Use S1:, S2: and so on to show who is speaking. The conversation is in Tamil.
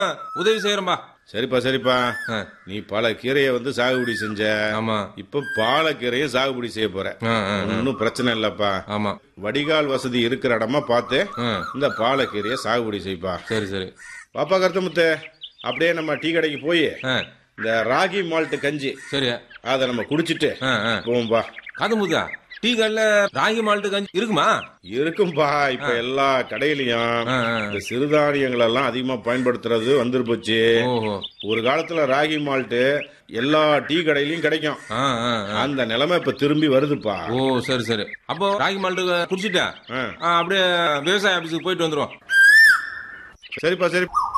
S1: உதவி செய்யறோம்பா
S2: சரிப்பா சரிப்பா
S1: ஆ,
S2: நீ பல கீரையை வந்து சாகுபடி செஞ்ச
S1: ஆமா
S2: இப்ப பாலக்கீரையை சாகுபடி செய்ய போற
S1: ஆ, ஆ,
S2: ஒன்னும் பிரச்சனை இல்லப்பா
S1: ஆமா
S2: வடிகால் வசதி இருக்கிற இடமா பார்த்து
S1: ஆ,
S2: இந்த பாலக்கீரையை சாகுபடி செய்ப்பா
S1: சரி சரி
S2: பாப்பா கருத்தமுத்து அப்படியே நம்ம டீ கடைக்கு போய்
S1: ஆ,
S2: இந்த ராகி மால்ட் கஞ்சி
S1: சரி
S2: அதை நம்ம குடிச்சிட்டு
S1: ஆ, ஆ.
S2: போவோம்பா
S1: காதமுதா டீ கடையில ராகி மால்ட்டு கஞ்சி இருக்குமா
S2: இருக்கும்பா இப்ப எல்லா கடையிலயும்
S1: ஆ, ஆ.
S2: இந்த சிறுதானியங்கள் எல்லாம் அதிகமா பயன்படுத்துறது வந்துரு போச்சு
S1: ஓஹோ
S2: ஒரு காலத்துல ராகி மால்ட் எல்லா டீ கடையிலயும் கிடைக்கும்
S1: ஆ, ஆ, ஆ.
S2: அந்த நிலைமை இப்ப திரும்பி வருதுப்பா
S1: ஓ சரி சரி அப்போ ராகி மால்ட்டு குடிச்சிட்டேன்
S2: ஆ.
S1: ஆ, அப்படியே விவசாய ஆபீஸுக்கு போயிட்டு வந்துருவோம்
S2: சரிப்பா சரி